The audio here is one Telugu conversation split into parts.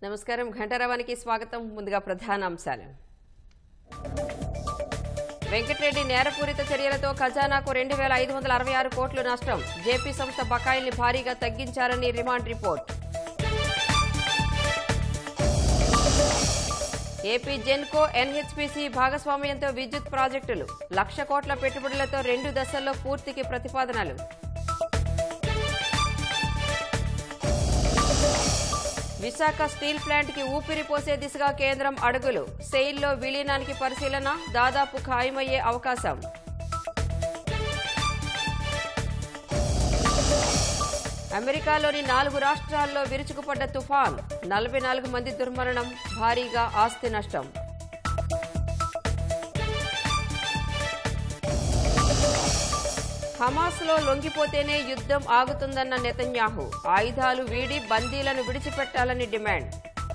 నమస్కారం ఘంటారావానికి స్వాగతం ముందుగా ప్రధాన అంశాలు వెంకటరెడ్డి నేరపూరిత చర్యలతో ఖజానాకు రెండు వేల ఐదు వందల అరవై ఆరు కోట్లు నష్టం జేపీ సంస్థ బకాయిల్ని భారీగా తగ్గించారని remand report AP Genco NHPC భాగస్వామ్యంతో విద్యుత్ ప్రాజెక్టులు లక్ష కోట్ల పెట్టుబడులతో రెండు దశల్లో పూర్తికి ప్రతిపాదనలు విశాఖ స్టీల్ ప్లాంట్ కి ఊపిరి పోసే దిశగా కేంద్రం అడుగులు సెయిల్లో విలీనానికి పరిశీలన దాదాపు ఖాయమయ్యే అవకాశం అమెరికాలోని నాలుగు రాష్ట్రాల్లో విరుచుకుపడ్డ తుఫాన్ నలభై నాలుగు మంది దుర్మరణం భారీగా ఆస్తి నష్టం హమాస్లో లొంగిపోతేనే యుద్ధం ఆగుతుందన్న నెతన్యాహు ఆయుధాలు వీడి బందీలను విడిచిపెట్టాలని డిమాండ్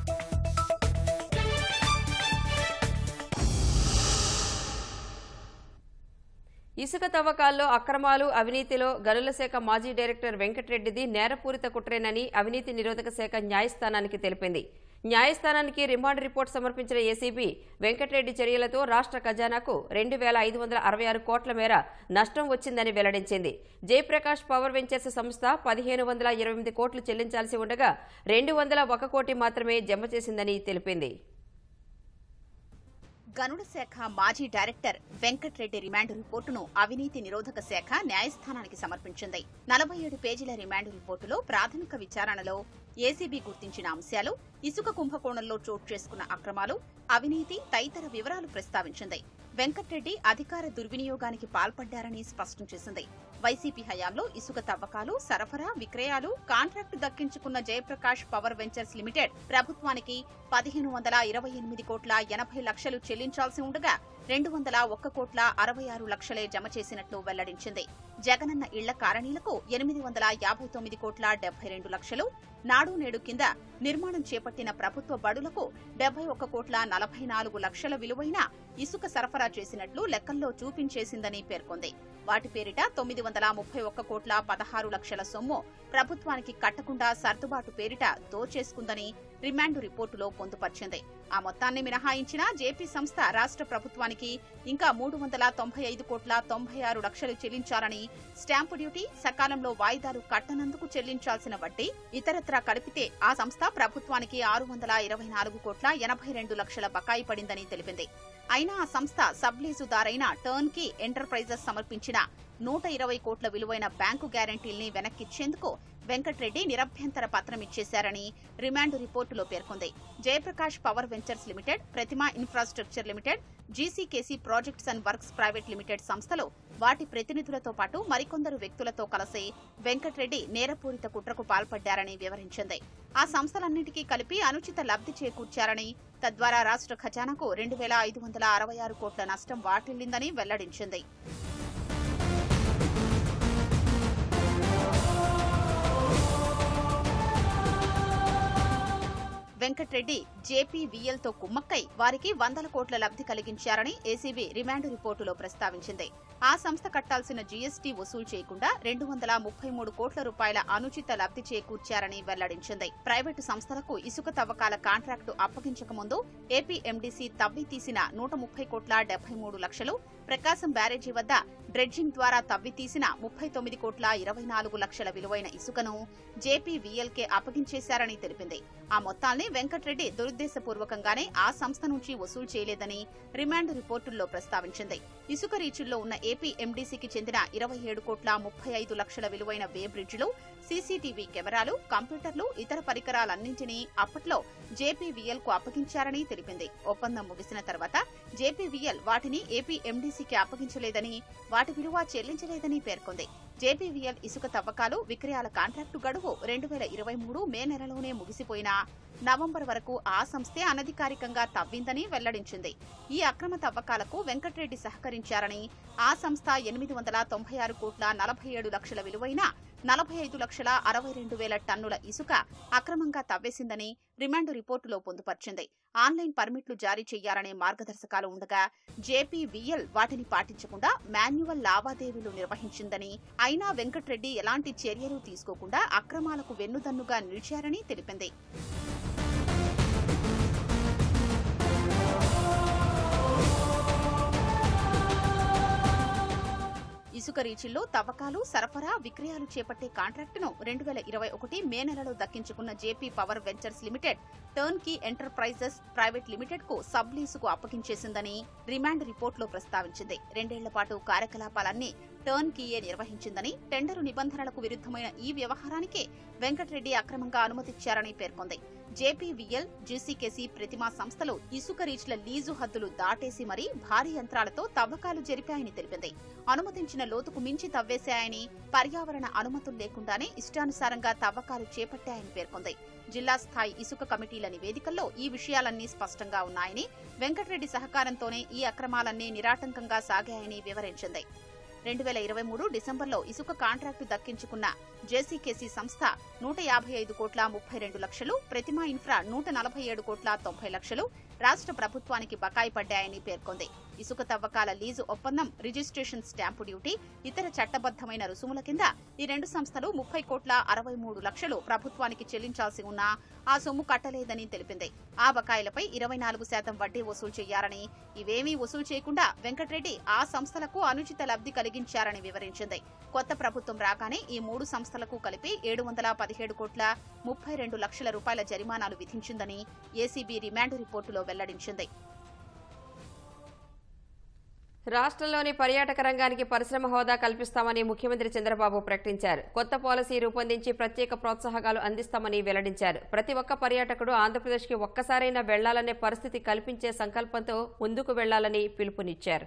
ఇసుక తవ్వకాల్లో అక్రమాలు అవినీతిలో గనుల శాఖ మాజీ డైరెక్టర్ వెంకటరెడ్డిది నేరపూరిత కుట్రేనని అవినీతి నిరోధక శాఖ న్యాయస్థానానికి తెలిపింది న్యాయస్థానానికి రిమాండ్ రిపోర్ట్ సమర్పించిన ఏసీబీ వెంకటరెడ్డి చర్యలతో రాష్ట్ర ఖజానాకు రెండు వేల ఐదు వందల అరవై ఆరు కోట్ల మేర నష్టం వచ్చిందని వెల్లడించింది జయప్రకాష్ పవర్ వెంచర్స్ సంస్థ పదిహేను వందల ఇరవై ఎనిమిది కోట్లు చెల్లించాల్సి ఉండగా రెండు వందల ఒక కోటి మాత్రమే జమ చేసిందని తెలిపింది గనుల శాఖ మాజీ డైరెక్టర్ వెంకట్రెడ్డి రిమాండ్ రిపోర్టును అవినీతి నిరోధక శాఖ న్యాయస్థానానికి సమర్పించింది నలభై ఏడు పేజీల రిమాండ్ రిపోర్టులో ప్రాథమిక విచారణలో ఏసీబీ గుర్తించిన అంశాలు ఇసుక కుంభకోణంలో చోటు చేసుకున్న అక్రమాలు అవినీతి తదితర వివరాలు ప్రస్తావించింది వెంకట్రెడ్డి అధికార దుర్వినియోగానికి పాల్పడ్డారని స్పష్టం చేసింది వైసీపీ హయాంలో ఇసుక తవ్వకాలు సరఫరా విక్రయాలు కాంట్రాక్టు దక్కించుకున్న జయప్రకాష్ పవర్ వెంచర్స్ లిమిటెడ్ ప్రభుత్వానికి పదిహేను వందల ఇరవై ఎనిమిది కోట్ల ఎనభై లక్షలు చెల్లించాల్సి ఉండగా రెండు వందల ఒక్క కోట్ల అరవై ఆరు లక్షలే జమ చేసినట్లు వెల్లడించింది జగనన్న ఇళ్ల కారణీలకు ఎనిమిది వందల యాభై తొమ్మిది కోట్ల డెబ్బై రెండు లక్షలు నాడు నేడు కింద నిర్మాణం చేపట్టిన ప్రభుత్వ బడులకు డెబ్బై ఒక్క కోట్ల నలభై నాలుగు లక్షల విలువైన ఇసుక సరఫరా చేసినట్లు లెక్కల్లో చూపించేసిందని పేర్కొంది వాటి పేరిట తొమ్మిది వందల ముప్పై ఒక్క కోట్ల పదహారు లక్షల సొమ్ము ప్రభుత్వానికి కట్టకుండా సర్దుబాటు పేరిట దోచేసుకుందని రిమాండ్ రిపోర్టులో పొందుపర్చింది ఆ మొత్తాన్ని మినహాయించిన జేపీ సంస్థ రాష్ట్ర ప్రభుత్వానికి ఇంకా మూడు వందల తొంభై ఐదు కోట్ల తొంభై ఆరు లక్షలు చెల్లించాలని స్టాంపు డ్యూటీ సకాలంలో వాయిదాలు కట్టనందుకు చెల్లించాల్సిన వడ్డీ ఇతరత్రా కలిపితే ఆ సంస్థ ప్రభుత్వానికి ఆరు వందల ఇరవై నాలుగు కోట్ల ఎనభై రెండు లక్షల బకాయి పడిందని తెలిపింది అయినా ఆ సంస్థ సబ్లీజుదారైన టర్న్ కి ఎంటర్ప్రైజెస్ సమర్పించిన నూట ఇరవై కోట్ల విలువైన బ్యాంకు గ్యారంటీల్ని వెనక్కిచ్చేందుకు వెంకట్రెడ్డి నిరభ్యంతర పత్రం ఇచ్చేశారని రిమాండ్ రిపోర్టులో పేర్కొంది Jayaprakash power ventures limited Pratima infrastructure limited GCKC projects and works private limited సంస్థలు వాటి ప్రతినిధులతో పాటు మరికొందరు వ్యక్తులతో కలిసి వెంకట్రెడ్డి నేరపూరిత కుట్రకు పాల్పడ్డారని వివరించింది ఆ సంస్థలన్నింటికీ కలిపి అనుచిత లబ్ధి చేకూర్చారని తద్వారా రాష్ట్ర ఖజానాకు రెండు వేల ఐదు వందల అరవై ఆరు కోట్ల నష్టం వాటిల్లిందని వెల్లడించింది వెంకట్రెడ్డి జేపీవీఎల్ తో కుమ్మక్కై వారికి వందల కోట్ల లబ్ధి కలిగించారని ఏసీబీ రిమాండ్ రిపోర్టులో ప్రస్తావించింది ఆ సంస్థ కట్టాల్సిన జీఎస్టీ వసూలు చేయకుండా రెండు వందల ముప్పై మూడు కోట్ల రూపాయల అనుచిత లబ్ధి చేకూర్చారని వెల్లడించింది ప్రైవేటు సంస్థలకు ఇసుక తవ్వకాల కాంట్రాక్టు అప్పగించక ముందు ఏపీ ఎండీసీ తవ్వి తీసిన నూట ముప్పై కోట్ల డెబ్బై మూడు లక్షలు ప్రకాశం బ్యారేజీ వద్ద డ్రెడ్జింగ్ ద్వారా తవ్వి తీసిన ముప్పై తొమ్మిది కోట్ల ఇరవై నాలుగు లక్షల విలువైన ఇసుకను జేపీవీఎల్కే అప్పగించేశారని తెలిపింది ఆ మొత్తాల్ని వెంకట్రెడ్డి దురుద్దేశపూర్వకంగానే ఆ సంస్థ నుంచి వసూలు చేయలేదని రిమాండ్ రిపోర్టుల్లో ప్రస్తావించింది ఇసుక రీచుల్లో ఉన్న ఏపీ ఎండీసీకి చెందిన ఇరవై ఏడు కోట్ల ముప్పై ఐదు లక్షల విలువైన వే బ్రిడ్జ్లు సీసీటీవీ కెమెరాలు కంప్యూటర్లు ఇతర పరికరాలన్నింటినీ అప్పట్లో జేపీవీఎల్ కు అప్పగించారని తెలిపింది ఒప్పందం ముగిసిన తర్వాత జేపీవీఎల్ వాటిని ఏపీ ఎండీసీకి అప్పగించలేదని వాటి విలువ చెల్లించలేదని పేర్కొంది జేపీవీఎల్ ఇసుక తవ్వకాలు విక్రయాల కాంట్రాక్టు గడువు రెండు వేల ఇరవై మూడు మే నెలలోనే ముగిసిపోయినా నవంబర్ వరకు ఆ సంస్థే అనధికారికంగా తవ్విందని వెల్లడించింది ఈ అక్రమ తవ్వకాలకు వెంకట్రెడ్డి సహకరించారని ఆ సంస్థ ఎనిమిది వందల తొంభై ఆరు కోట్ల నలభై ఏడు లక్షల విలువైన నలభై ఐదు లక్షల అరవై రెండు వేల టన్నుల ఇసుక అక్రమంగా తవ్వేసిందని రిమాండ్ రిపోర్టులో పొందుపర్చింది ఆన్లైన్ పర్మిట్లు జారీ చేయాలనే మార్గదర్శకాలు ఉండగా జేపీవీఎల్ వాటిని పాటించకుండా మాన్యువల్ లావాదేవీలు నిర్వహించిందని అయినా వెంకట్రెడ్డి ఎలాంటి చర్యలు తీసుకోకుండా అక్రమాలకు వెన్నుదన్నుగా నిలిచారని తెలిపింది ఇసుక రీచిల్లో తవ్వకాలు సరఫరా విక్రయాలు చేపట్టే కాంట్రాక్టును రెండు వేల ఇరవై ఒకటి మే నెలలో దక్కించుకున్న JP power ventures limited turnkey enterprises private limited కు సబ్ లీజుకు అప్పగించేసిందని రిమాండ్ రిపోర్టులో ప్రస్తావించింది రెండేళ్ల పాటు కార్యకలాపాలన్నీ టర్న్ కీయే నిర్వహించిందని టెండరు నిబంధనలకు విరుద్ధమైన ఈ వ్యవహారానికే వెంకటరెడ్డి అక్రమంగా అనుమతిచ్చారని పేర్కొంది జేపీవీఎల్ జీసీకేసీ ప్రతిమా సంస్థలు ఇసుక రీచ్ల లీజు హద్దులు దాటేసి మరీ భారీ యంత్రాలతో తవ్వకాలు జరిపాయని తెలిపింది అనుమతించిన లోతుకు మించి తవ్వేశాయని పర్యావరణ అనుమతులు లేకుండానే ఇష్టానుసారంగా తవ్వకాలు చేపట్టాయని పేర్కొంది జిల్లా స్థాయి ఇసుక కమిటీల నివేదికల్లో ఈ విషయాలన్నీ స్పష్టంగా ఉన్నాయని వెంకటరెడ్డి సహకారంతోనే ఈ అక్రమాలన్నీ నిరాటంకంగా సాగాయని వివరించింది రెండు వేల ఇరవై మూడు డిసెంబర్లో ఇసుక కాంట్రాక్టు దక్కించుకున్న జేసీకేసీ సంస్థ నూట యాభై ఐదు కోట్ల ముప్పై రెండు లక్షలు ప్రతిమా ఇన్ఫ్రా నూట నలభై ఏడు కోట్ల తొంభై లక్షలు రాష్ట్ర ప్రభుత్వానికి బకాయి పడ్డాయని పేర్కొంది ఇసుక తవ్వకాల లీజు ఒప్పందం రిజిస్ట్రేషన్ స్టాంపు డ్యూటీ ఇతర చట్టబద్దమైన రుసుముల కింద ఈ రెండు సంస్థలు ముప్పై కోట్ల అరవై మూడు లక్షలు ప్రభుత్వానికి చెల్లించాల్సి ఉన్నా ఆ సొమ్ము కట్టలేదని తెలిపింది ఆ బకాయిలపై ఇరవై నాలుగు శాతం వడ్డీ వసూలు చేయాలని ఇవేమీ వసూలు చేయకుండా వెంకటరెడ్డి ఆ సంస్థలకు అనుచిత లబ్ధి కలిగించారని వివరించింది కొత్త ప్రభుత్వం రాగానే ఈ మూడు సంస్థలకు కలిపి ఏడు వందల పదిహేడు కోట్ల ముప్పై రెండు లక్షల రూపాయల జరిమానాలు విధించిందని ఏసీబీ రిమాండ్ రిపోర్టులో వెల్లడించింది రాష్ట్రంలోని పర్యాటక రంగానికి పరిశ్రమ హోదా కల్పిస్తామని ముఖ్యమంత్రి చంద్రబాబు ప్రకటించారు కొత్త పాలసీ రూపొందించి ప్రత్యేక ప్రోత్సాహకాలు అందిస్తామని వెల్లడించారు ప్రతి ఒక్క పర్యాటకుడు ఆంధ్రప్రదేశ్కి ఒక్కసారైనా వెళ్లాలనే పరిస్థితి కల్పించే సంకల్పంతో ముందుకు వెళ్లాలని పిలుపునిచ్చారు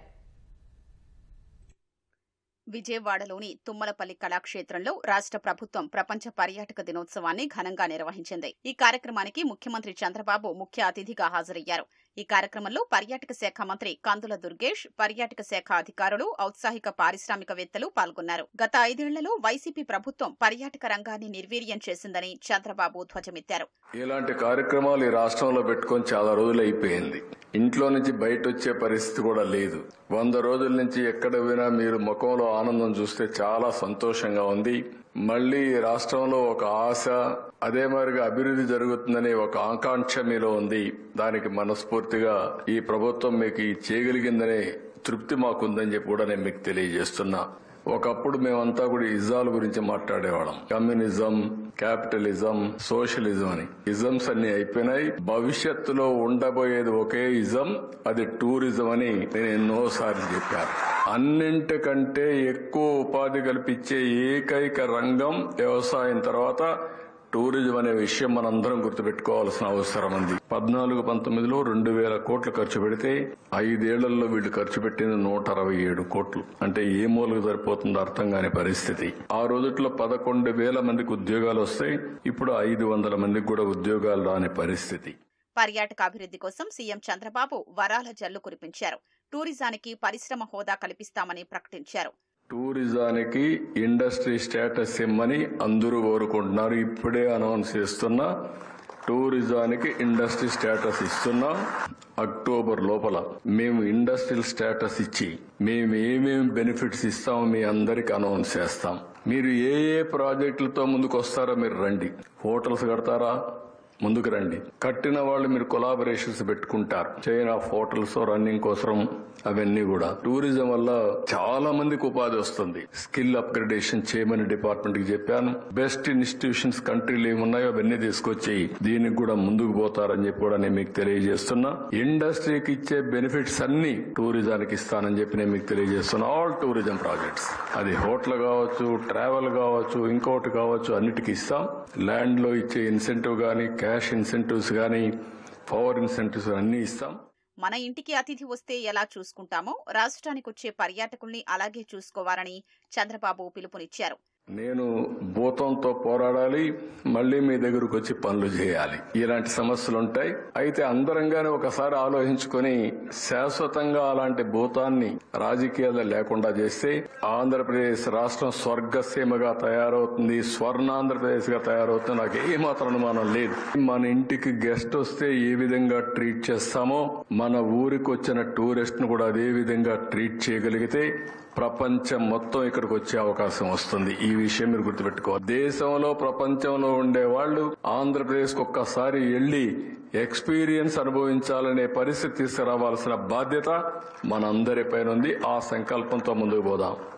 విజయవాడలోని తుమ్మలపల్లి కళాక్షేత్రంలో రాష్ట్ర ప్రభుత్వం ప్రపంచ పర్యాటక దినోత్సవాన్ని ఘనంగా నిర్వహించింది ఈ కార్యక్రమానికి ముఖ్యమంత్రి చంద్రబాబు ముఖ్య అతిథిగా హాజరయ్యారు ఈ కార్యక్రమంలో పర్యాటక శాఖ మంత్రి కందుల దుర్గేష్ పర్యాటక శాఖ అధికారులు ఔత్సాహిక పారిశ్రామికవేత్తలు పాల్గొన్నారు గత ఐదేళ్లలో వైసీపీ ప్రభుత్వం పర్యాటక రంగాన్ని నిర్వీర్యం చేసిందని చంద్రబాబు ధ్వజమెత్తారు ఇలాంటి కార్యక్రమాలు ఈ రాష్ట్రంలో పెట్టుకొని చాలా రోజులు అయిపోయింది ఇంట్లో నుంచి బయట వచ్చే పరిస్థితి కూడా లేదు వంద రోజుల నుంచి ఎక్కడ పోయినా మీరు ముఖంలో ఆనందం చూస్తే చాలా సంతోషంగా ఉంది మళ్లీ ఈ రాష్ట్రంలో ఒక ఆశ అదే మాదిరిగా అభివృద్ధి జరుగుతుందనే ఒక ఆకాంక్ష మీలో ఉంది దానికి మనస్ఫూర్తిగా ఈ ప్రభుత్వం మీకు ఈ చేయగలిగిందనే తృప్తి మాకుందని చెప్పి కూడా నేను మీకు తెలియజేస్తున్నా ఒకప్పుడు మేమంతా కూడా ఇజాల గురించి మాట్లాడేవాళ్ళం కమ్యూనిజం క్యాపిటలిజం సోషలిజం అని ఇజమ్స్ అన్ని అయిపోయినాయి భవిష్యత్తులో ఉండబోయేది ఒకే ఇజం అది టూరిజం అని నేను ఎన్నోసార్లు చెప్పాను అన్నింటికంటే ఎక్కువ ఉపాధి కల్పించే ఏకైక రంగం వ్యవసాయం తర్వాత టూరిజం అనే విషయం మనందరం గుర్తుపెట్టుకోవాల్సిన అవసరం ఉంది పద్నాలుగు పంతొమ్మిదిలో రెండు వేల కోట్లు ఖర్చు పెడితే ఐదేళ్లలో వీళ్ళు ఖర్చు పెట్టింది నూట అరవై ఏడు కోట్లు అంటే ఏ మూలకు సరిపోతుందో అర్థం కాని పరిస్థితి ఆ రోజుట్లో పదకొండు వేల మందికి ఉద్యోగాలు వస్తాయి ఇప్పుడు ఐదు వందల మందికి కూడా ఉద్యోగాలు రాని పరిస్థితి పర్యాటక అభివృద్ధి కోసం సీఎం చంద్రబాబు వరాల జల్లు కురిపించారు టూరిజానికి పరిశ్రమ హోదా కల్పిస్తామని ప్రకటించారు టూరిజానికి ఇండస్ట్రీ స్టేటస్ ఇమ్మని అందరూ కోరుకుంటున్నారు ఇప్పుడే అనౌన్స్ చేస్తున్నా టూరిజానికి ఇండస్ట్రీ స్టేటస్ ఇస్తున్నాం అక్టోబర్ లోపల మేము ఇండస్ట్రియల్ స్టేటస్ ఇచ్చి మేము ఏమేమి బెనిఫిట్స్ ఇస్తామో మీ అందరికి అనౌన్స్ చేస్తాం మీరు ఏ ఏ ప్రాజెక్టులతో ముందుకు వస్తారో మీరు రండి హోటల్స్ కడతారా ముందుకు రండి కట్టిన వాళ్ళు మీరు కొలాబరేషన్స్ పెట్టుకుంటారు చైనా హోటల్స్ రన్నింగ్ కోసం అవన్నీ కూడా టూరిజం వల్ల చాలా మందికి ఉపాధి వస్తుంది స్కిల్ అప్గ్రేడేషన్ చేయమని డిపార్ట్మెంట్ కి చెప్పాను బెస్ట్ ఇన్స్టిట్యూషన్స్ కంట్రీలు ఏమున్నాయో అవన్నీ తీసుకొచ్చి దీనికి కూడా ముందుకు పోతారని చెప్పి కూడా నేను మీకు తెలియజేస్తున్నా ఇండస్ట్రీకి ఇచ్చే బెనిఫిట్స్ అన్ని టూరిజానికి ఇస్తానని చెప్పి నేను మీకు తెలియజేస్తున్నా ఆల్ టూరిజం ప్రాజెక్ట్స్ అది హోటల్ కావచ్చు ట్రావెల్ కావచ్చు ఇంకోటి కావచ్చు అన్నిటికీ ఇస్తాం ల్యాండ్ లో ఇచ్చే ఇన్సెంటివ్ గానీ క్యాష్ ఇన్సెంటివ్స్ గానీ పవర్ ఇన్సెంటివ్స్ అన్ని ఇస్తాం మన ఇంటికి అతిథి వస్తే ఎలా చూసుకుంటామో రాష్ట్రానికి వచ్చే పర్యాటకుల్ని అలాగే చూసుకోవాలని చంద్రబాబు పిలుపునిచ్చారు నేను భూతంతో పోరాడాలి మళ్ళీ మీ దగ్గరకు వచ్చి పనులు చేయాలి ఇలాంటి సమస్యలు ఉంటాయి అయితే అందరంగానే ఒకసారి ఆలోచించుకొని శాశ్వతంగా అలాంటి భూతాన్ని రాజకీయాల్లో లేకుండా చేస్తే ఆంధ్రప్రదేశ్ రాష్ట్రం స్వర్గసీమగా తయారవుతుంది స్వర్ణాంధ్రప్రదేశ్ గా తయారవుతుంది నాకు ఏమాత్రం అనుమానం లేదు మన ఇంటికి గెస్ట్ వస్తే ఏ విధంగా ట్రీట్ చేస్తామో మన ఊరికి వచ్చిన టూరిస్ట్ ను కూడా అదే విధంగా ట్రీట్ చేయగలిగితే ప్రపంచం మొత్తం ఇక్కడికి వచ్చే అవకాశం వస్తుంది ఈ విషయం మీరు గుర్తుపెట్టుకోవాలి దేశంలో ప్రపంచంలో ఉండే వాళ్ళు ఆంధ్రప్రదేశ్ ఒక్కసారి వెళ్లి ఎక్స్పీరియన్స్ అనుభవించాలనే పరిస్థితి తీసుకురావాల్సిన బాధ్యత మనందరిపైన ఉంది ఆ సంకల్పంతో ముందుకు పోదాం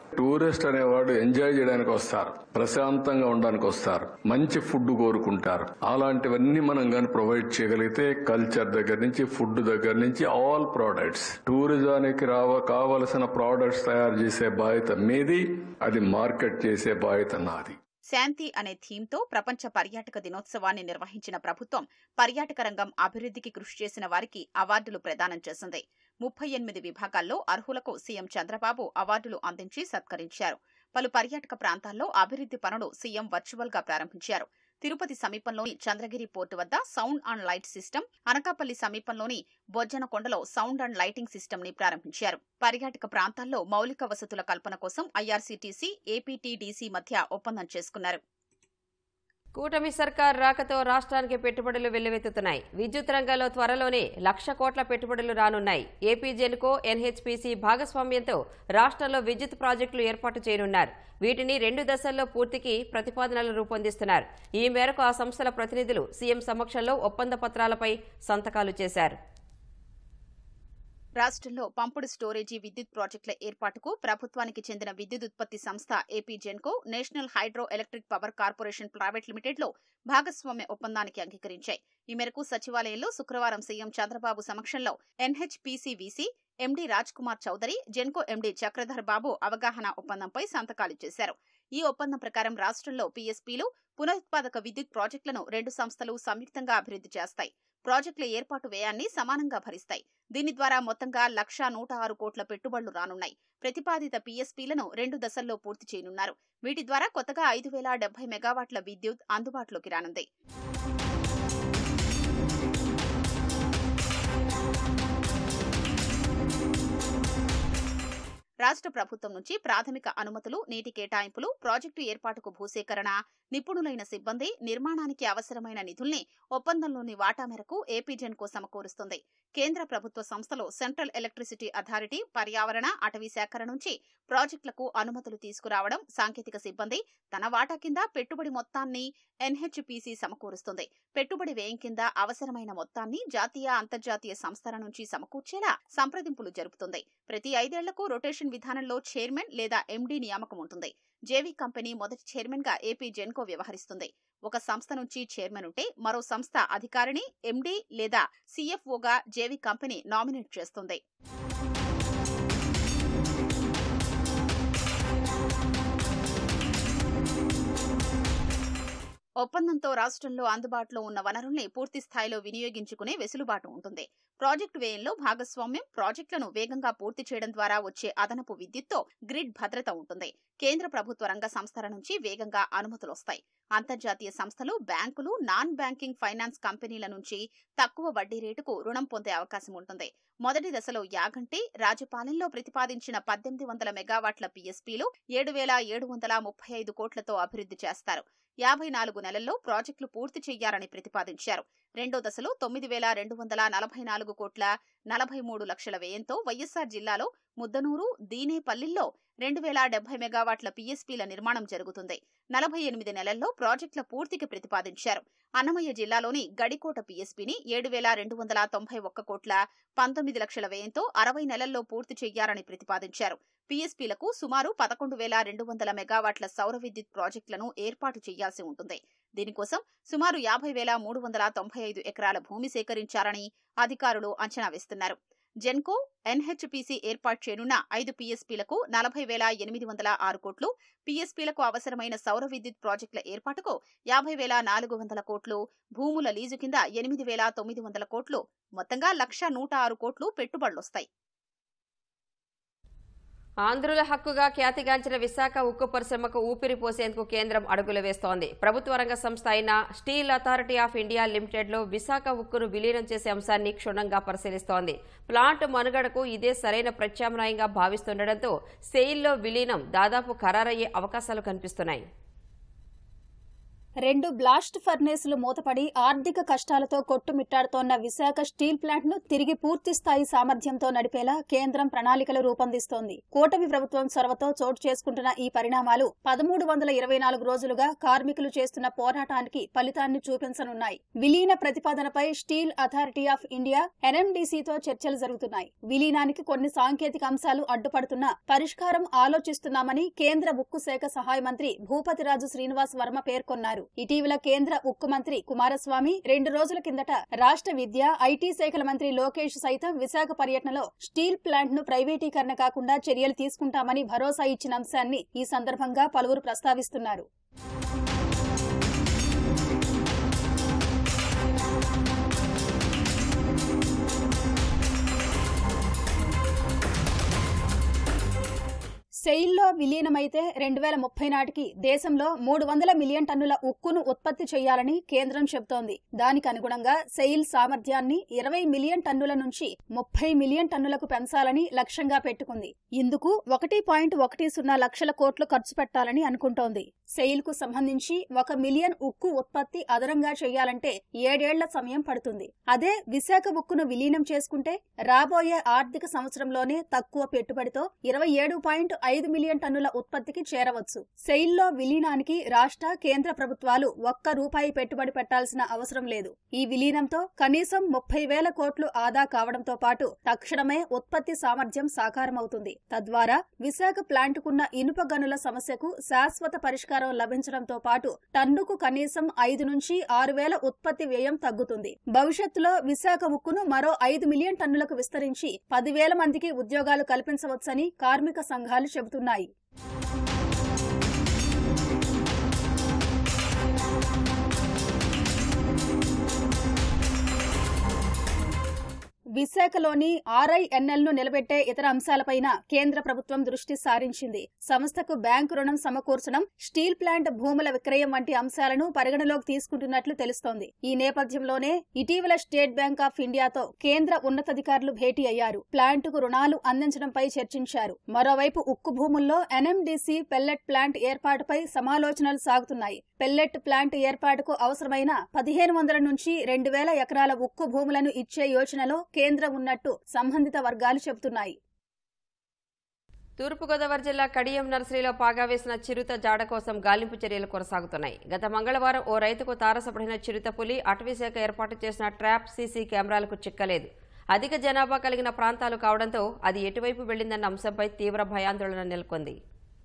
టూరిస్ట్ అనేవాడు ఎంజాయ్ చేయడానికి వస్తారు ప్రశాంతంగా ఉండడానికి వస్తారు మంచి ఫుడ్ కోరుకుంటారు అలాంటివన్నీ మనం కానీ ప్రొవైడ్ చేయగలిగితే కల్చర్ దగ్గర నుంచి ఫుడ్ దగ్గర నుంచి ఆల్ ప్రోడక్ట్స్ టూరిజానికి రావ కావలసిన ప్రోడక్ట్స్ తయారు చేసే బాధ్యత మీది అది మార్కెట్ చేసే బాధ్యత నాది శాంతి అనే థీమ్తో ప్రపంచ పర్యాటక దినోత్సవాన్ని నిర్వహించిన ప్రభుత్వం పర్యాటక రంగం అభివృద్ధికి కృషి చేసిన వారికి అవార్డులు ప్రదానం చేసింది ముప్పై ఎనిమిది విభాగాల్లో అర్హులకు సీఎం చంద్రబాబు అవార్డులు అందించి సత్కరించారు పలు పర్యాటక ప్రాంతాల్లో అభివృద్ది పనులు సీఎం వర్చువల్ గా ప్రారంభించారు తిరుపతి సమీపంలోని చంద్రగిరి పోర్టు వద్ద sound and light system Anakapalli సమీపంలోని బొజ్జనకొండలో సౌండ్ అండ్ లైటింగ్ సిస్టమ్ ని ప్రారంభించారు పర్యాటక ప్రాంతాల్లో మౌలిక వసతుల కల్పన కోసం ఐఆర్సీటీసీ ఏపీటీడీసీ మధ్య ఒప్పందం చేసుకున్నారు కూటమి సర్కార్ రాకతో రాష్ట్రానికి పెట్టుబడులు వెల్లువెత్తుతున్నాయి విద్యుత్ రంగంలో త్వరలోనే లక్ష కోట్ల పెట్టుబడులు రానున్నాయి ఏపీ జెన్కో ఎన్హెచ్పీసీ భాగస్వామ్యంతో రాష్ట్రంలో విద్యుత్ ప్రాజెక్టులు ఏర్పాటు చేయనున్నారు వీటిని రెండు దశల్లో పూర్తికి ప్రతిపాదనలు రూపొందిస్తున్నారు ఈ మేరకు ఆ సంస్థల ప్రతినిధులు సీఎం సమక్షంలో ఒప్పంద పత్రాలపై సంతకాలు చేశారు రాష్ట్రంలో పంపుడు స్టోరేజీ విద్యుత్ ప్రాజెక్టుల ఏర్పాటుకు ప్రభుత్వానికి చెందిన విద్యుత్ ఉత్పత్తి సంస్థ AP Genco national hydro electric power corporation private limited లో భాగస్వామ్య ఒప్పందానికి అంగీకరించాయి ఈ మేరకు సచివాలయంలో శుక్రవారం సీఎం చంద్రబాబు సమక్షంలో NHPC VC MD Raj Kumar Chaudhary Genco MD Chakradhar Babu అవగాహన ఒప్పందంపై సంతకాలు చేశారు ఈ ఒప్పందం ప్రకారం రాష్ట్రంలో పీఎస్పీలు పునరుత్పాదక విద్యుత్ ప్రాజెక్టులను రెండు సంస్థలు సంయుక్తంగా అభివృద్ధి చేస్తాయి ప్రాజెక్టుల ఏర్పాటు వ్యయాన్ని సమానంగా భరిస్తాయి దీని ద్వారా మొత్తంగా లక్ష నూట ఆరు కోట్ల పెట్టుబడులు రానున్నాయి ప్రతిపాదిత పీఎస్పీలను రెండు దశల్లో పూర్తి చేయనున్నారు వీటి ద్వారా కొత్తగా ఐదు వేల డెబ్బై మెగావాట్ల విద్యుత్ అందుబాటులోకి రానుంది రాష్ట్ర ప్రభుత్వం నుంచి ప్రాథమిక అనుమతులు నీటి కేటాయింపులు ప్రాజెక్టు ఏర్పాటుకు భూసేకరణ నిపుణులైన సిబ్బంది నిర్మాణానికి అవసరమైన నిధుల్ని ఒప్పందంలోని వాటా మేరకు ఏపీజెన్కో సమకూరుస్తుంది కేంద్ర ప్రభుత్వ సంస్థలు సెంట్రల్ ఎలక్ట్రిసిటీ అథారిటీ పర్యావరణ అటవీ శాఖ నుంచి ప్రాజెక్టులకు అనుమతులు తీసుకురావడం సాంకేతిక సిబ్బంది తన వాటా కింద పెట్టుబడి మొత్తాన్ని ఎన్హెచ్పీసీ సమకూరుస్తుంది పెట్టుబడి వ్యయం కింద అవసరమైన మొత్తాన్ని జాతీయ అంతర్జాతీయ సంస్థల నుంచి సమకూర్చేలా సంప్రదింపులు జరుపుతుంది ప్రతి ఐదేళ్లకు రొటేషన్ విధానంలో చైర్మన్ లేదా ఎండీ నియామకం ఉంటుంది జేవీ కంపెనీ మొదటి చైర్మన్ గా ఏపీ జెన్కో వ్యవహరిస్తుంది ఒక సంస్థ నుంచి చైర్మన్ ఉంటే మరో సంస్థ అధికారిని ఎండీ లేదా సీఎఫ్ఓగా జేవీ కంపెనీ నామినేట్ చేస్తుంది ఒప్పందంతో రాష్ట్రంలో అందుబాటులో ఉన్న వనరుల్ని పూర్తి స్థాయిలో వినియోగించుకునే వెసులుబాటు ఉంటుంది ప్రాజెక్టు వ్యయంలో భాగస్వామ్యం ప్రాజెక్టులను వేగంగా పూర్తి చేయడం ద్వారా వచ్చే అదనపు విద్యుత్తో గ్రిడ్ భద్రత ఉంటుంది కేంద్ర ప్రభుత్వ రంగ సంస్థల నుంచి వేగంగా అనుమతులు వస్తాయి అంతర్జాతీయ సంస్థలు బ్యాంకులు నాన్ బ్యాంకింగ్ ఫైనాన్స్ కంపెనీల నుంచి తక్కువ వడ్డీ రేటుకు రుణం పొందే అవకాశం ఉంటుంది మొదటి దశలో యాగంటి రాజపాలెంలో ప్రతిపాదించిన పద్దెనిమిది వందల మెగావాట్ల పీఎస్పీలు ఏడు వేల ఏడు వందల ముప్పై ఐదు కోట్లతో అభివృద్ధి చేస్తారు యాభై నాలుగు నెలల్లో ప్రాజెక్టులు పూర్తి చేయాలని ప్రతిపాదించారు రెండో దశలో తొమ్మిది వేల రెండు వందల నలభై నాలుగు కోట్ల నలభై మూడు లక్షల వ్యయంతో వైఎస్సార్ జిల్లాలో ముద్దనూరు దీనేపల్లిల్లో రెండు వేల డెబ్బై మెగావాట్ల పీఎస్పీల నిర్మాణం జరుగుతుంది నలభై ఎనిమిది నెలల్లో ప్రాజెక్టుల పూర్తికి ప్రతిపాదించారు అన్నమయ్య జిల్లాలోని గడికోట పీఎస్పీని ఏడు వేల రెండు వందల తొంభై ఒక్క కోట్ల పంతొమ్మిది లక్షల వ్యయంతో అరవై నెలల్లో పూర్తి చేయాలని ప్రతిపాదించారు పీఎస్పీలకు సుమారు పదకొండు వేల రెండు వందల మెగావాట్ల సౌర విద్యుత్ ప్రాజెక్టులను ఏర్పాటు చేయాల్సి ఉంటుంది దీనికోసం సుమారు యాభై వేల మూడు వందల తొంభై ఐదు ఎకరాల భూమి సేకరించారని అధికారులు అంచనా వేస్తున్నారు జెన్కో ఎన్హెచ్పీసీ ఏర్పాటు చేయనున్న ఐదు పీఎస్పీలకు నలభై వేల ఎనిమిది వందల ఆరు కోట్లు పీఎస్పీలకు అవసరమైన సౌర విద్యుత్ ప్రాజెక్టుల ఏర్పాటుకు యాభై వేల నాలుగు వందల కోట్లు భూముల లీజు కింద ఎనిమిది వేల తొమ్మిది వందల కోట్లు మొత్తంగా లక్ష నూట ఆరు కోట్లు పెట్టుబడులొస్తాయి ఆంధ్రుల హక్కుగా ఖ్యాతిగాంచిన విశాఖ ఉక్కు పరిశ్రమకు ఊపిరి పోసేందుకు కేంద్రం అడుగులు వేస్తోంది ప్రభుత్వ రంగ సంస్థ అయిన స్టీల్ అథారిటీ ఆఫ్ ఇండియా లిమిటెడ్లో విశాఖ ఉక్కును విలీనం చేసే అంశాన్ని క్షుణ్ణంగా పరిశీలిస్తోంది ప్లాంట్ మనుగడకు ఇదే సరైన ప్రత్యామ్నాయంగా భావిస్తుండటంతో సెయిల్లో విలీనం దాదాపు ఖరారయ్యే అవకాశాలు కనిపిస్తున్నాయి రెండు బ్లాస్ట్ ఫర్నేసులు మూతపడి ఆర్థిక కష్టాలతో కొట్టుమిట్టాడుతోన్న విశాఖ స్టీల్ ప్లాంట్ ను తిరిగి పూర్తి స్థాయి సామర్థ్యంతో నడిపేలా కేంద్రం ప్రణాళికలు రూపొందిస్తోంది కూటమి ప్రభుత్వం చొరవతో చోటు చేసుకుంటున్న ఈ పరిణామాలు పదమూడు వందల ఇరవై నాలుగు రోజులుగా కార్మికులు చేస్తున్న పోరాటానికి ఫలితాన్ని చూపించనున్నాయి విలీన ప్రతిపాదనపై స్టీల్ అథారిటీ ఆఫ్ ఇండియా ఎన్ఎండిసితో చర్చలు జరుగుతున్నాయి విలీనానికి కొన్ని సాంకేతిక అంశాలు అడ్డుపడుతున్నా పరిష్కారం ఆలోచిస్తున్నామని కేంద్ర ఉక్కు శాఖ సహాయ మంత్రి భూపతిరాజు శ్రీనివాస్ వర్మ పేర్కొన్నారు ఇటీవల కేంద్ర ఉక్కు మంత్రి కుమారస్వామి రెండు రోజుల కిందట రాష్ట్ర విద్య ఐటీ శాఖల మంత్రి లోకేష్ సైతం విశాఖ పర్యటనలో స్టీల్ ప్లాంట్ ను ప్రైవేటీకరణ కాకుండా చర్యలు తీసుకుంటామని భరోసా ఇచ్చిన అంశాన్ని ఈ సందర్భంగా పలువురు ప్రస్తావిస్తున్నారు సెయిల్లో విలీనమైతే రెండు వేల ముప్పై నాటికి దేశంలో మూడు వందల మిలియన్ టన్నుల ఉక్కును ఉత్పత్తి చేయాలని కేంద్రం చెబుతోంది దానికి అనుగుణంగా సెయిల్ సామర్థ్యాన్ని ఇరవై మిలియన్ టన్నుల నుంచి ముప్పై మిలియన్ టన్నులకు పెంచాలని లక్ష్యంగా పెట్టుకుంది ఇందుకు ఒకటి పాయింట్ ఒకటి సున్నా లక్షల కోట్లు ఖర్చు పెట్టాలని అనుకుంటోంది సెయిల్ కు సంబంధించి ఒక మిలియన్ ఉక్కు ఉత్పత్తి అదనంగా చేయాలంటే ఏడేళ్ల సమయం పడుతుంది అదే విశాఖ ఉక్కును విలీనం చేసుకుంటే రాబోయే ఆర్థిక సంవత్సరంలోనే తక్కువ పెట్టుబడితో ఇరవై ఏడు పాయింట్ ఐదు మిలియన్ టన్నుల ఉత్పత్తికి చేరవచ్చు సెయిల్లో విలీనానికి రాష్ట్ర కేంద్ర ప్రభుత్వాలు ఒక్క రూపాయి పెట్టుబడి పెట్టాల్సిన అవసరం లేదు ఈ విలీనంతో కనీసం ముప్పై వేల కోట్లు ఆదా కావడంతో పాటు తక్షణమే ఉత్పత్తి సామర్థ్యం సాకారమవుతుంది తద్వారా విశాఖ ప్లాంటుకున్న ఇనుప గనుల సమస్యకు శాశ్వత పరిష్కారం లభించడంతో పాటు టన్నుకు కనీసం ఐదు నుంచి ఆరు వేల ఉత్పత్తి వ్యయం తగ్గుతుంది భవిష్యత్తులో విశాఖ ఉక్కును మరో ఐదు మిలియన్ టన్నులకు విస్తరించి పదివేల మందికి ఉద్యోగాలు కల్పించవచ్చని కార్మిక సంఘాలు చెబుతున్నాయి విశాఖలోని ఆర్ఐఎన్ఎల్ ను నిలబెట్టే ఇతర అంశాలపైన కేంద్ర ప్రభుత్వం దృష్టి సారించింది సంస్థకు బ్యాంకు రుణం సమకూర్చడం స్టీల్ ప్లాంట్ భూముల విక్రయం వంటి అంశాలను పరిగణలోకి తీసుకుంటున్నట్లు తెలుస్తోంది ఈ నేపథ్యంలోనే ఇటీవల స్టేట్ బ్యాంక్ ఆఫ్ ఇండియాతో కేంద్ర ఉన్నతాధికారులు భేటీ అయ్యారు ప్లాంటుకు రుణాలు అందించడంపై చర్చించారు మరోవైపు ఉక్కు భూముల్లో ఎన్ఎండిసి పెల్లెట్ ప్లాంట్ ఏర్పాటుపై సమాలోచనలు సాగుతున్నాయి పెల్లెట్ ప్లాంట్ ఏర్పాటుకు అవసరమైన పదిహేను వందల నుంచి రెండు వేల ఎకరాల ఉక్కు భూములను ఇచ్చే యోచనలో కేంద్రం ఉన్నట్టు సంబంధిత వర్గాలు చెబుతున్నాయి తూర్పుగోదావరి జిల్లా కడియం నర్సరీలో పాగా వేసిన చిరుత జాడ కోసం గాలింపు చర్యలు కొనసాగుతున్నాయి గత మంగళవారం ఓ రైతుకు తారసపడిన చిరుత పులి అటవీశాఖ ఏర్పాటు చేసిన ట్రాప్ సీసీ కెమెరాలకు చిక్కలేదు అధిక జనాభా కలిగిన ప్రాంతాలు కావడంతో అది ఎటువైపు వెళ్లిందన్న అంశంపై తీవ్ర భయాందోళన నెలకొంది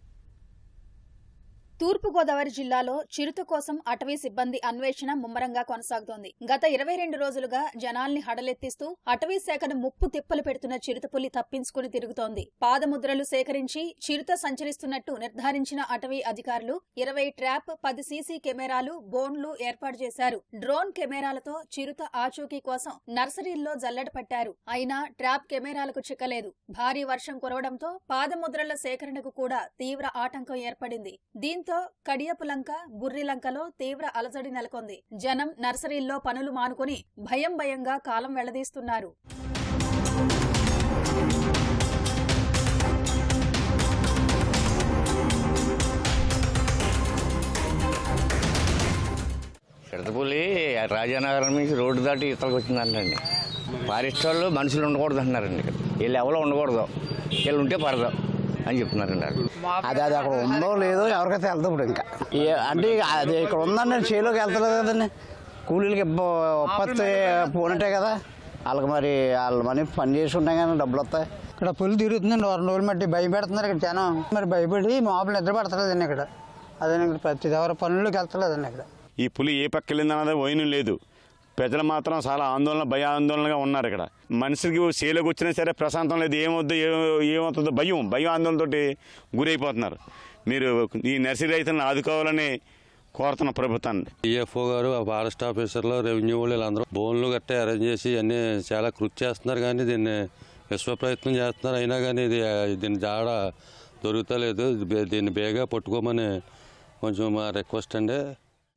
తూర్పుగోదావరి జిల్లాలో చిరుత కోసం అటవీ సిబ్బంది అన్వేషణ ముమ్మరంగా కొనసాగుతోంది గత ఇరవై రెండు రోజులుగా జనాల్ని హడలెత్తిస్తూ అటవీ శాఖను ముప్పు తిప్పలు పెడుతున్న చిరుతపులి తప్పించుకుని తిరుగుతోంది పాదముద్రలు సేకరించి చిరుత సంచరిస్తున్నట్టు నిర్ధారించిన అటవీ అధికారులు ఇరవై ట్రాప్ పది సీసీ కెమెరాలు బోన్లు ఏర్పాటు చేశారు డ్రోన్ కెమెరాలతో చిరుత ఆచూకీ కోసం నర్సరీల్లో జల్లెడ పట్టారు అయినా ట్రాప్ కెమెరాలకు చిక్కలేదు భారీ వర్షం కురవడంతో పాదముద్రల సేకరణకు కూడా తీవ్ర ఆటంకం ఏర్పడింది దీంతో కడియపులంక బుర్రిలంకలో తీవ్ర అలజడి నెలకొంది జనం నర్సరీల్లో పనులు మానుకుని భయం భయంగా కాలం వెళ్లదీస్తున్నారు చిడతపులి రాజానగరం నుంచి రోడ్డు దాటి ఇతలకు వచ్చిందంటండి ఫారెస్ట్ వాళ్ళు మనుషులు ఉండకూడదు అంటున్నారండి ఇక్కడ వీళ్ళు ఎవరో ఉండకూడదు వీళ్ళు ఉంటే పడదు అని చెప్తున్నారండి వాళ్ళు అది అది అక్కడ ఉందో లేదో ఎవరికైతే వెళ్తాం ఇప్పుడు ఇంకా ఏ- అంటే ఇక అది ఇక్కడ ఉందండి చేలోకి వెళ్తలేదు కదండి కూలీలకి ఇబ్బ- ఉత్పత్తి పోనట్టే కదా వాళ్ళకి మరి వాళ్ళు మనీ పని చేసి ఉంటాయి కానీ డబ్బులు వస్తాయి ఇక్కడ పులి తిరుగుతుందండి వారం రోజులు మట్టి భయపెడుతున్నారు ఇక్కడ జనం మరి భయపడి మామూలు నిద్ర పడతలేదండి ఇక్కడ అదే ఇక్కడ ప్రతి ఎవరి పనుల్లోకి వెళ్తలేదండి ఇక్కడ ఈ పులి ఏ పక్క వెళ్ళిందన్నది పోయిన లేదు ప్రజలు మాత్రం చాలా ఆందోళన భయ ఆందోళనగా ఉన్నారు ఇక్కడ మనిషికి సేలోకి వచ్చినా సరే ప్రశాంతం లేదు ఏమవుద్దో ఏ- ఏమవుతుందో భయం భయం ఆందోళనతోటి గురైపోతున్నారు మీరు ఈ నర్సరీ రైతులను ఆదుకోవాలని కోరుతున్న ప్రభుత్వాన్ని డిఎఫ్ఓ గారు ఆ ఫారెస్ట్ ఆఫీసర్లు రెవెన్యూ వాళ్ళు వీళ్ళందరూ బోన్లు గట్రా అరేంజ్ చేసి అన్ని చాలా కృషి చేస్తున్నారు కానీ దీన్ని విశ్వ ప్రయత్నం చేస్తున్నారు అయినా కానీ ఇది దీని జాడ దొరుకుతలేదు ఇది బే- దీన్ని బేగా పట్టుకోమని కొంచెం మా రిక్వెస్ట్ అండి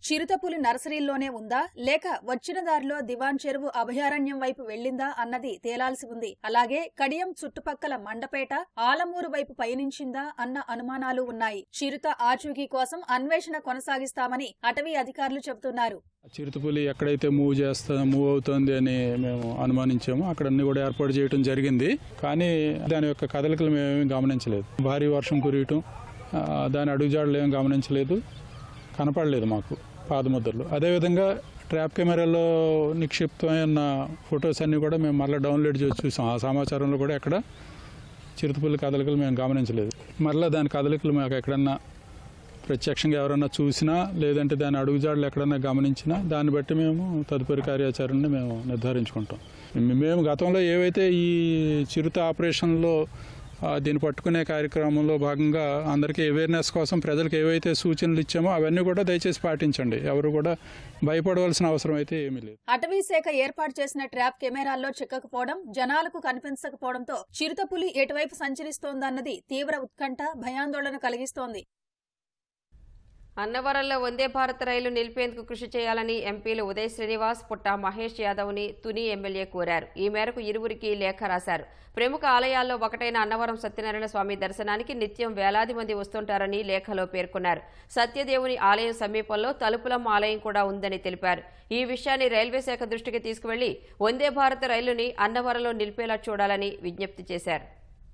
చిరుతపులి నర్సరీల్లోనే ఉందా లేక వచ్చిన దారిలో దివాన్ చెరువు అభయారణ్యం వైపు వెళ్లిందా అన్నది తేలాల్సి ఉంది అలాగే కడియం చుట్టుపక్కల మండపేట ఆలమూరు వైపు పయనించిందా అన్న అనుమానాలు ఉన్నాయి చిరుత ఆచూకీ కోసం అన్వేషణ కొనసాగిస్తామని అటవీ అధికారులు చెబుతున్నారు చిరుతపులి ఎక్కడైతే మూవ్ చేస్తా మూవ్ అవుతోంది అని మేము అనుమానించాము అక్కడ అన్ని కూడా ఏర్పాటు చేయడం జరిగింది కానీ దాని యొక్క కదలికలు మేమేమి గమనించలేదు భారీ వర్షం కురియటం ఆ, దాని అడుగుజాడలు ఏమి గమనించలేదు కనపడలేదు మాకు పాదముద్రలు అదేవిధంగా ట్రాప్ కెమెరాలో నిక్షిప్తమైన ఫొటోస్ అన్ని కూడా మేము మళ్ళీ డౌన్లోడ్ చేసి చూసాం ఆ సమాచారంలో కూడా ఎక్కడ చిరుతపులి కదలికలు మేము గమనించలేదు మరలా దాని కదలికలు మాకు ఎక్కడన్నా ప్రత్యక్షంగా ఎవరన్నా చూసినా లేదంటే దాని అడుగుజాడలు ఎక్కడన్నా గమనించినా దాన్ని బట్టి మేము తదుపరి కార్యాచరణని మేము నిర్ధారించుకుంటాం మేము గతంలో ఏవైతే ఈ చిరుత ఆపరేషన్లో ఆ, దీన్ని పట్టుకునే కార్యక్రమంలో భాగంగా అందరికీ అవేర్నెస్ కోసం ప్రజలకు ఏవైతే సూచనలు ఇచ్చామో అవన్నీ కూడా దయచేసి పాటించండి ఎవరు కూడా భయపడవలసిన అవసరం అయితే ఏమీ లేదు అటవీ శాఖ ఏర్పాటు చేసిన ట్రాప్ కెమెరాల్లో చిక్కకపోవడం జనాలకు కనిపించకపోవడంతో చిరుతపులి ఎటువైపు సంచరిస్తోందన్నది తీవ్ర ఉత్కంఠ భయాందోళన కలిగిస్తోంది అన్నవరంలో వందే భారత్ రైలు నిలిపేందుకు కృషి చేయాలని ఎంపీలు ఉదయ్ శ్రీనివాస్ పుట్ట మహేష్ యాదవ్ని తుని ఎమ్మెల్యే కోరారు ఈ మేరకు ఇరువురికి లేఖ రాశారు ప్రముఖ ఆలయాల్లో ఒకటైన అన్నవరం సత్యనారాయణ స్వామి దర్శనానికి నిత్యం వేలాది మంది వస్తుంటారని లేఖలో పేర్కొన్నారు సత్యదేవుని ఆలయం సమీపంలో తలుపులమ్మ ఆలయం కూడా ఉందని తెలిపారు ఈ విషయాన్ని రైల్వే శాఖ దృష్టికి తీసుకువెళ్లి వందే భారత్ రైలుని అన్నవరంలో నిలిపేలా చూడాలని విజ్ఞప్తి చేశారు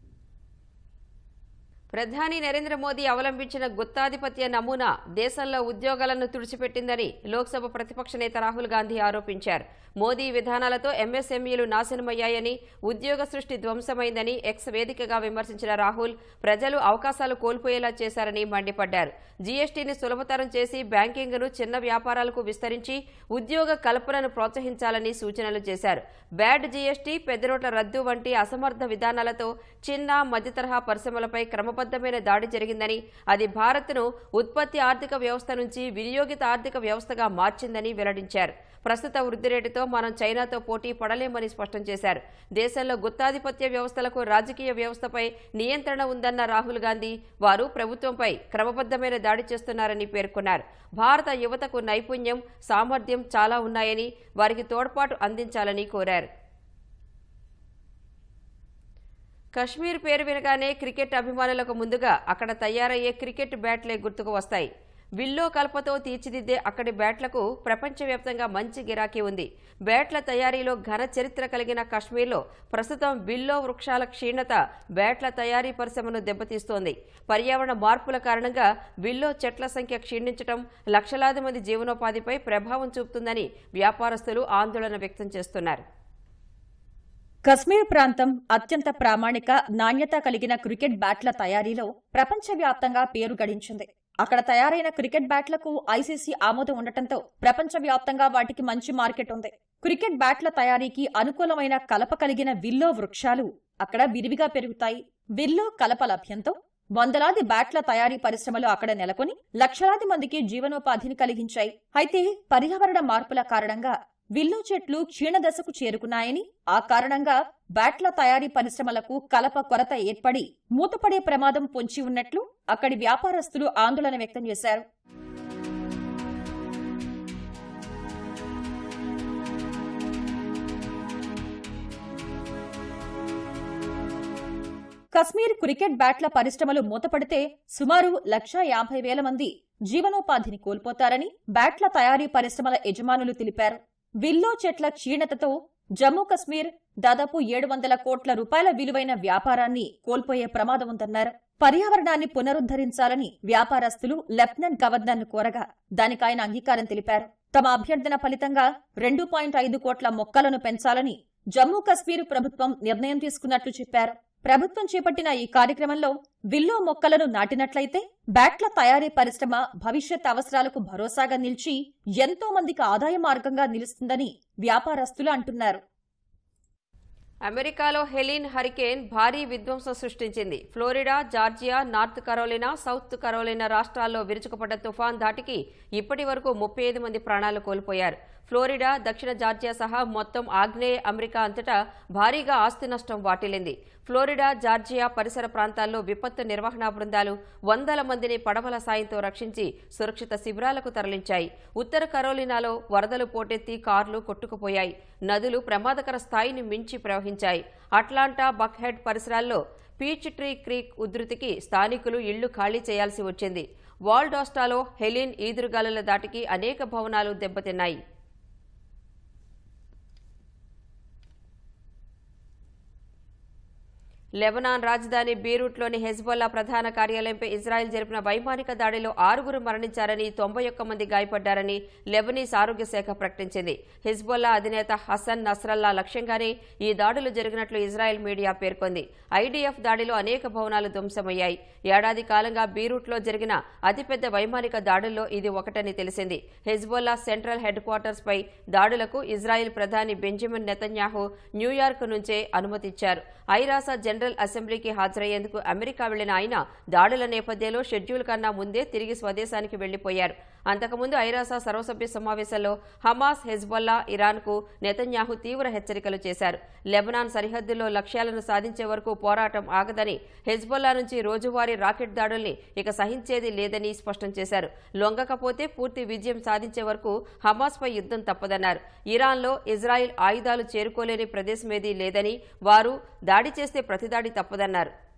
ప్రధాని నరేంద్ర మోదీ అవలంబించిన గుత్తాధిపత్య నమూనా దేశంలో ఉద్యోగాలను తుడిచిపెట్టిందని లోక్సభ ప్రతిపక్ష నేత రాహుల్ గాంధీ ఆరోపించారు మోదీ విధానాలతో ఎంఎస్ఎంఈలు నాశనమయ్యాయని ఉద్యోగ సృష్టి ధ్వంసమైందని ఎక్స్ వేదికగా విమర్శించిన రాహుల్ ప్రజలు అవకాశాలు కోల్పోయేలా చేశారని మండిపడ్డారు జీఎస్టీని సులభతరం చేసి బ్యాంకింగ్ను చిన్న వ్యాపారాలకు విస్తరించి ఉద్యోగ కల్పనను ప్రోత్సహించాలని సూచనలు చేశారు బ్యాడ్ జీఎస్టీ పెద్ద నోట్ల రద్దు వంటి అసమర్థ విధానాలతో చిన్న మధ్యతరహా పరిశ్రమలపై క్రమబద్ధమైన దాడి జరిగిందని అది భారత్ను ఉత్పత్తి ఆర్థిక వ్యవస్థ నుంచి వినియోగిత ఆర్థిక వ్యవస్థగా మార్చిందని వెల్లడించారు ప్రస్తుత వృద్ధి రేటుతో మనం చైనాతో పోటీ పడలేమని స్పష్టం చేశారు దేశంలో గుత్తాధిపత్య వ్యవస్థలకు రాజకీయ వ్యవస్థపై నియంత్రణ ఉందన్న రాహుల్ గాంధీ వారు ప్రభుత్వంపై క్రమబద్ధమైన దాడి చేస్తున్నారని పేర్కొన్నారు భారత యువతకు నైపుణ్యం సామర్థ్యం చాలా ఉన్నాయని వారికి తోడ్పాటు అందించాలని కోరారు కశ్మీర్ పేరు వినగానే క్రికెట్ అభిమానులకు ముందుగా అక్కడ తయారయ్యే క్రికెట్ బ్యాట్లే గుర్తుకు వస్తాయి విల్లో కల్పతో తీర్చిదిద్దే అక్కడి బ్యాట్లకు ప్రపంచవ్యాప్తంగా మంచి గిరాకీ ఉంది బ్యాట్ల తయారీలో ఘన చరిత్ర కలిగిన కశ్మీర్లో ప్రస్తుతం విల్లో వృక్షాల క్షీణత బ్యాట్ల తయారీ పరిశ్రమను దెబ్బతీస్తోంది పర్యావరణ మార్పుల కారణంగా విల్లో చెట్ల సంఖ్య క్షీణించడం లక్షలాది మంది జీవనోపాధిపై ప్రభావం చూపుతుందని వ్యాపారస్తులు ఆందోళన వ్యక్తం చేస్తున్నారు కశ్మీర్ ప్రాంతం అత్యంత ప్రామాణిక నాణ్యత కలిగిన క్రికెట్ బ్యాట్ల తయారీలో ప్రపంచవ్యాప్తంగా పేరు గడించింది అక్కడ తయారైన క్రికెట్ బ్యాట్లకు ఐసీసీ ఆమోదం ఉండటంతో ప్రపంచవ్యాప్తంగా వాటికి మంచి మార్కెట్ ఉంది క్రికెట్ బ్యాట్ల తయారీకి అనుకూలమైన కలప కలిగిన విల్లో వృక్షాలు అక్కడ విరివిగా పెరుగుతాయి విల్లో కలప లభ్యంతో వందలాది బ్యాట్ల తయారీ పరిశ్రమలు అక్కడ నెలకొని లక్షలాది మందికి జీవనోపాధిని కలిగించాయి అయితే పర్యావరణ మార్పుల కారణంగా విల్లో చెట్లు క్షీణదశకు చేరుకున్నాయని ఆ కారణంగా బ్యాట్ల తయారీ పరిశ్రమలకు కలప కొరత ఏర్పడి మూతపడే ప్రమాదం పొంచి ఉన్నట్లు అక్కడి వ్యాపారస్తులు ఆందోళన వ్యక్తం చేశారు కశ్మీర్ క్రికెట్ బ్యాట్ల పరిశ్రమలు మూతపడితే సుమారు లక్ష యాభై వేల మంది జీవనోపాధిని కోల్పోతారని బ్యాట్ల తయారీ పరిశ్రమల యజమానులు తెలిపారు విల్లో చెట్ల క్షీణతతో జమ్మూ కశ్మీర్ దాదాపు ఏడు వందల కోట్ల రూపాయల విలువైన వ్యాపారాన్ని కోల్పోయే ప్రమాదం ఉందన్నారు పర్యావరణాన్ని పునరుద్ధరించాలని వ్యాపారస్తులు లెఫ్టినెంట్ గవర్నర్ను కోరగా దానికి ఆయన అంగీకారం తెలిపారు తమ అభ్యర్థన ఫలితంగా రెండు పాయింట్ ఐదు కోట్ల మొక్కలను పెంచాలని జమ్మూ కశ్మీర్ ప్రభుత్వం నిర్ణయం తీసుకున్నట్లు చెప్పారు ప్రభుత్వం చేపట్టిన ఈ కార్యక్రమంలో విల్లో మొక్కలను నాటినట్లయితే బ్యాట్ల తయారీ పరిశ్రమ భవిష్యత్ అవసరాలకు భరోసాగా నిలిచి ఎంతో మందికి ఆదాయ మార్గంగా నిలుస్తుందని వ్యాపారస్తులు అంటున్నారు అమెరికాలో హెలిన్ హరికేన్ భారీ విధ్వంసం సృష్టించింది Florida Georgia North Carolina South Carolina రాష్ట్రాల్లో విరుచుకుపడ్డ తుఫాన్ ధాటికి ఇప్పటి వరకు ముప్పై ఐదు మంది ప్రాణాలు కోల్పోయారు ఫ్లోరిడా దక్షిణ జార్జియా సహా మొత్తం ఆగ్నేయ అమెరికా అంతటా భారీగా ఆస్తి నష్టం వాటిల్లింది ఫ్లోరిడా జార్జియా పరిసర ప్రాంతాల్లో విపత్తు నిర్వహణా బృందాలు వందల మందిని పడవల సాయంతో రక్షించి సురక్షిత శిబిరాలకు తరలించాయి ఉత్తర కరోలినాలో వరదలు పోటెత్తి కార్లు కొట్టుకుపోయాయి నదులు ప్రమాదకర స్థాయిని మించి ప్రవహించాయి అట్లాంటా బక్హెడ్ పరిసరాల్లో పీచ్ ట్రీ క్రీక్ ఉధృతికి స్థానికులు ఇళ్లు ఖాళీ చేయాల్సి వచ్చింది వాల్డాస్టాలో హెలిన్ ఈదురుగాలుల దాటికి అనేక భవనాలు దెబ్బతిన్నాయి లెబనాన్ రాజధాని బీరూట్లోని హెజ్బొల్లా ప్రధాన కార్యాలయంపై ఇజ్రాయెల్ జరిపిన వైమానిక దాడిలో ఆరుగురు మరణించారని తొంభై ఒక్క మంది గాయపడ్డారని లెబనీస్ ఆరోగ్య శాఖ ప్రకటించింది హిజ్బొల్లా అధినేత హసన్ నస్రల్లా లక్ష్యంగానే ఈ దాడులు జరిగినట్లు ఇజ్రాయెల్ మీడియా పేర్కొంది ఐడీఎఫ్ దాడిలో అనేక భవనాలు ధ్వంసమయ్యాయి ఏడాది కాలంగా బీరూట్లో జరిగిన అతిపెద్ద వైమానిక దాడుల్లో ఇది ఒకటని తెలిసింది హెజ్బొల్లా సెంట్రల్ హెడ్ క్వార్టర్స్ పై దాడులకు ఇజ్రాయెల్ ప్రధాని బెంజమిన్ నెతన్యాహు న్యూయార్క్ నుంచే అనుమతిచ్చారు ఐరాస జనరల్ అసెంబ్లీకి హాజరయ్యేందుకు అమెరికా వెళ్లిన ఆయన దాడుల నేపథ్యంలో షెడ్యూల్ కన్నా ముందే తిరిగి స్వదేశానికి వెళ్లిపోయారు అంతకుముందు ఐరాస సర్వసభ్య సమావేశంలో హమాస్ హెజ్బొల్లా ఇరాన్కు నెతన్యాహు తీవ్ర హెచ్చరికలు చేశారు లెబనాన్ సరిహద్దుల్లో లక్ష్యాలను సాధించే వరకు పోరాటం ఆగదని హెజ్బొల్లా నుంచి రోజువారీ రాకెట్ దాడుల్ని ఇక సహించేది లేదని స్పష్టం చేశారు లొంగకపోతే పూర్తి విజయం సాధించే వరకు హమాస్పై యుద్ధం తప్పదన్నారు ఇరాన్లో ఇజ్రాయిల్ ఆయుధాలు చేరుకోలేని ప్రదేశమేదీ లేదని వారు దాడి చేస్తే ప్రతిదాడి తప్పదన్నారు